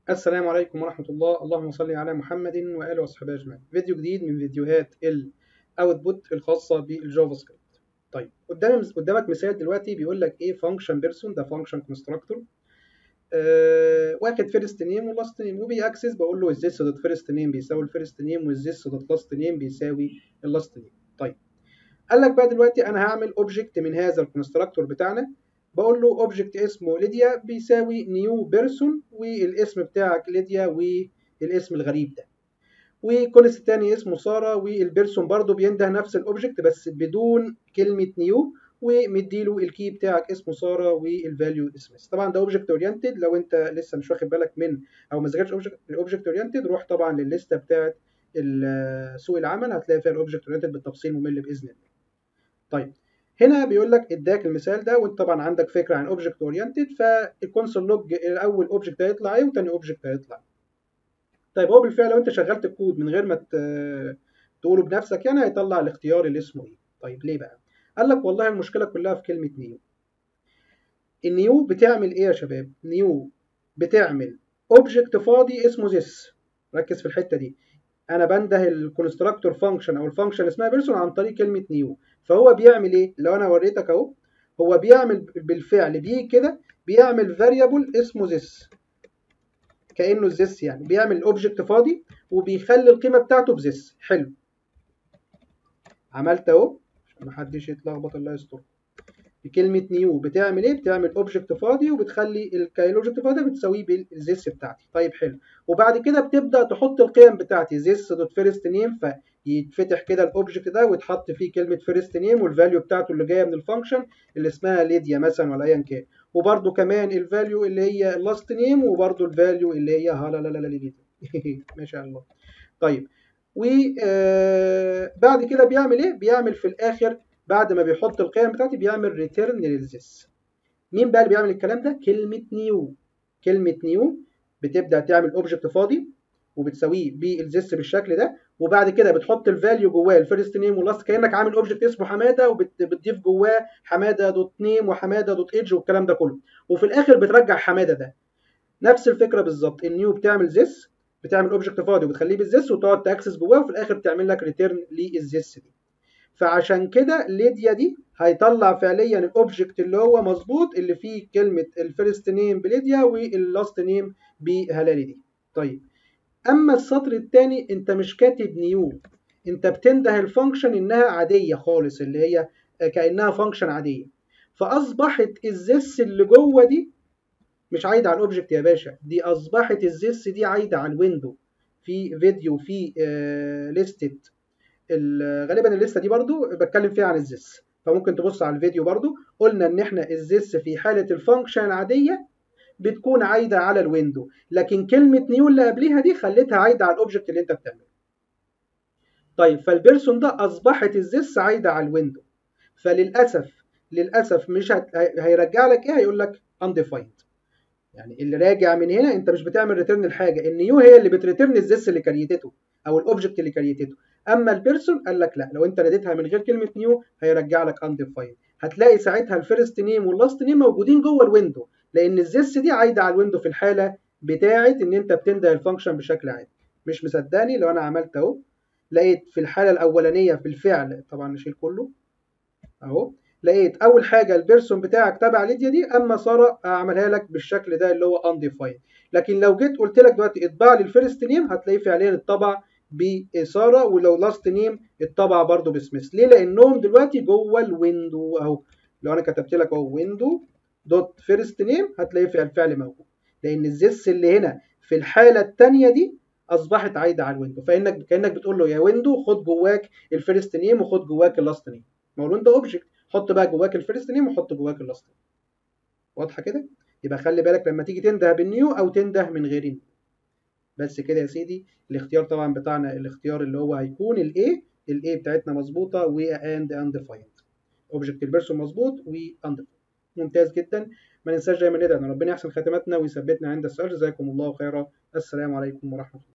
السلام عليكم ورحمة الله اللهم صل على محمد وآله وصحبه أجمعين فيديو جديد من فيديوهات الاوتبوت الخاصة بالجافا سكريبت طيب قدام قدامك مثال دلوقتي بيقول لك ايه فانكشن بيرسون ده فانكشن كونستراكتور آه واخد فيرست نيم ولاست نيم وبيأكسس بقول له الزيس دوت فيرست نيم بيساوي الفيرست نيم والزيس دوت لاست نيم بيساوي اللاست نيم طيب قال لك بقى دلوقتي انا هعمل اوبجكت من هذا الكونستراكتور بتاعنا بقول له اوبجكت اسمه ليديا بيساوي نيو بيرسون والاسم بتاعك ليديا والاسم الغريب ده وكونست تاني اسمه ساره والبيرسون برضو بينده نفس الاوبجكت بس بدون كلمه نيو ومديله الكي بتاعك اسمه ساره والفاليو اسمس طبعا ده اوبجكت اورينتد لو انت لسه مش واخد بالك من او ما ذاكرتش الاوبجكت اورينتد روح طبعا للليسته بتاعه سوق العمل هتلاقي فيها الاوبجكت اورينتد بالتفصيل ممل باذن الله طيب هنا بيقول لك اداك المثال ده وانت طبعا عندك فكره عن اوبجكت اورينتد فالكونسول لوج الاول اوبجكت هيطلع ايه وتاني اوبجكت هيطلع طيب هو بالفعل لو انت شغلت الكود من غير ما تقوله بنفسك يعني هيطلع الاختيار اللي اسمه ايه طيب ليه بقى قال لك والله المشكله كلها في كلمه نيو النيو بتعمل ايه يا شباب نيو بتعمل اوبجكت فاضي اسمه this ركز في الحته دي انا بنده الكونستراكتور فانكشن او الفانكشن اسمها بيرسون عن طريق كلمه نيو فهو بيعمل ايه لو انا وريتك اهو هو بيعمل بالفعل بيجي كده بيعمل فاريبل اسمه this كانه this يعني بيعمل اوبجكت فاضي وبيخلي القيمه بتاعته بذس حلو عملت اهو عشان محدش يتلخبط الله يستر بكلمه نيو بتعمل ايه بتعمل اوبجكت فاضي وبتخلي الاوبجكت فاضي بتساويه بالزيس بتاعتي طيب حلو وبعد كده بتبدا تحط القيم بتاعتي زيس دوت فيرست نيم فيتفتح كده الاوبجكت ده ويتحط فيه كلمه فيرست نيم والفاليو بتاعته اللي جايه من الفانكشن اللي اسمها ليديا مثلا ولا ايا كان وبرده كمان الفاليو اللي هي اللاست نيم وبرده الفاليو اللي هي ها لا لا لا لا ما شاء الله طيب وبعد كده بيعمل ايه بيعمل في الاخر بعد ما بيحط القيم بتاعتي بيعمل ريتيرن للزيس مين بقى اللي بيعمل الكلام ده كلمه نيو كلمه نيو بتبدا تعمل اوبجكت فاضي وبتساويه بالزيس بالشكل ده وبعد كده بتحط الفاليو جواه الفيرست نيم واللاست كانك عامل اوبجكت اسمه حماده وبتضيف جواه حماده دوت نيم وحماده دوت ايدج والكلام ده كله وفي الاخر بترجع حماده ده نفس الفكره بالظبط النيو بتعمل زيس بتعمل اوبجكت فاضي وبتخليه بالزيس وتقعد تاكسس جواه وفي الاخر بتعمل لك ريتيرن للزيس دي فعشان كده ليديا دي هيطلع فعليا الاوبجكت اللي هو مظبوط اللي فيه كلمه الفيرست نيم بليديا واللاست نيم بهلالي دي طيب اما السطر الثاني انت مش كاتب نيو انت بتنده الفانكشن انها عاديه خالص اللي هي كانها فانكشن عاديه فاصبحت الزس اللي جوه دي مش عايده على الاوبجكت يا باشا دي اصبحت الزس دي عايده على الويندو في فيديو في آه لستة غالبا الليسته دي برضو بتكلم فيها عن الزس فممكن تبص على الفيديو برضو قلنا ان احنا الزس في حاله الفانكشن العاديه بتكون عايده على الويندو لكن كلمه نيو اللي قبليها دي خليتها عايده على الاوبجكت اللي انت بتعمله طيب فالبيرسون ده اصبحت الزس عايده على الويندو فللاسف للاسف مش هت... هيرجع لك ايه هيقول لك undefined يعني اللي راجع من هنا انت مش بتعمل ريتيرن الحاجه النيو هي اللي بتريتيرن الزس اللي كريتته او الاوبجكت اللي كريتته اما البيرسون قال لك لا لو انت ناديتها من غير كلمه نيو هيرجع لك undefined هتلاقي ساعتها الفيرست نيم واللاست نيم موجودين جوه الويندو لان الزس دي عايده على الويندو في الحاله بتاعه ان انت بتنده الفانكشن بشكل عادي مش مصدقني لو انا عملت اهو لقيت في الحاله الاولانيه بالفعل طبعا نشيل كله اهو لقيت اول حاجه البيرسون بتاعك تبع ليديا دي اما ساره اعملها لك بالشكل ده اللي هو undefined لكن لو جيت قلت لك دلوقتي اطبع لي الفيرست نيم هتلاقيه فعليا اتطبع بساره ولو لاست نيم اتطبع برده بسميث ليه لانهم دلوقتي جوه الويندو اهو لو انا كتبت لك اهو ويندو دوت فيرست نيم هتلاقيه فعل فعل موجود لان الزس اللي هنا في الحاله الثانيه دي اصبحت عايده على الويندو فانك كانك بتقول له يا ويندو خد جواك الفيرست نيم وخد جواك اللاست نيم ما هو ده اوبجكت حط بقى جواك الفيرست نيم وحط جواك اللاست نيم واضحه كده يبقى خلي بالك لما تيجي تنده بالنيو او تنده من غير نيو بس كده يا سيدي الاختيار طبعا بتاعنا الاختيار اللي هو هيكون الايه الايه بتاعتنا مظبوطه و and undefined اوبجكت البيرسون مظبوط و undefined ممتاز جدا ما ننساش دايما ندعي ان ربنا يحسن خاتمتنا ويثبتنا عند السؤال جزاكم الله خيرا السلام عليكم ورحمه الله